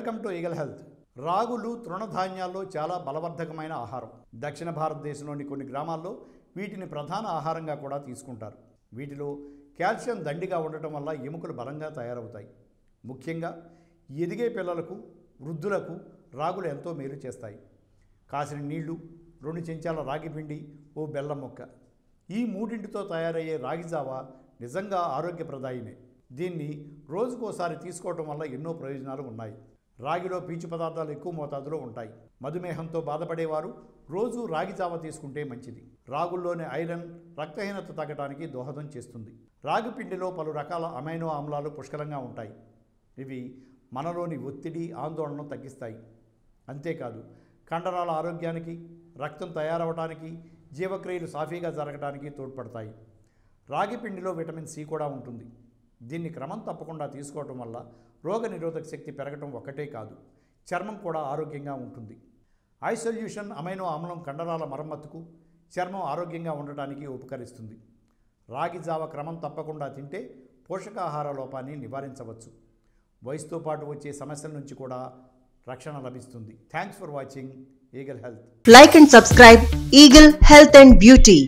Welcome to eagle health రాగులు తృణధాన్యాల్లో చాలా బలవర్ధకమైన ఆహారం దక్షిణ భారతదేశంలోని కొన్ని గ్రామాల్లో వీటిని ప్రధాన ఆహారంగా కూడా తీసుకుంటారు వీటిలో కాల్షియం దండిగా ఉండటం వల్ల ఎముకలు బలంగా తయారవుతాయి ముఖ్యంగా ఎదిగే పిల్లలకు వృద్ధులకు రాగులు ఎంతో మేలు చేస్తాయి కాసిన నీళ్లు రెండు చెంచాల రాగి పిండి ఓ బెల్లం ముక్క ఈ మూడింటితో తయారయ్యే రాగి జావ నిజంగా ఆరోగ్యప్రదాయమే దీన్ని రోజుకోసారి తీసుకోవటం వల్ల ఎన్నో ప్రయోజనాలు ఉన్నాయి రాగిలో పీచు పదార్థాలు ఎక్కువ మోతాదులో ఉంటాయి మధుమేహంతో బాధపడేవారు రోజు రాగి జావ తీసుకుంటే మంచిది రాగుల్లోని ఐరన్ రక్తహీనత తగ్గడానికి దోహదం చేస్తుంది రాగి పిండిలో పలు రకాల అమైనో ఆమ్లాలు పుష్కలంగా ఉంటాయి ఇవి మనలోని ఒత్తిడి ఆందోళనను తగ్గిస్తాయి అంతేకాదు కండరాల ఆరోగ్యానికి రక్తం తయారవడానికి జీవక్రియలు సాఫీగా జరగడానికి తోడ్పడతాయి రాగి పిండిలో విటమిన్ సి కూడా ఉంటుంది దీన్ని క్రమం తప్పకుండా తీసుకోవటం వల్ల రోగ నిరోధక శక్తి పెరగటం ఒక్కటే కాదు చర్మం కూడా ఆరోగ్యంగా ఉంటుంది ఐ సొల్యూషన్ అమైనో ఆమ్లం కండరాల మరమ్మతుకు చర్మం ఆరోగ్యంగా ఉండటానికి ఉపకరిస్తుంది రాగి జావ క్రమం తప్పకుండా తింటే పోషకాహార లోపాన్ని నివారించవచ్చు వయసుతో పాటు వచ్చే సమస్యల నుంచి కూడా రక్షణ లభిస్తుంది thanks for watching Eagle Health Like and subscribe Eagle Health and Beauty.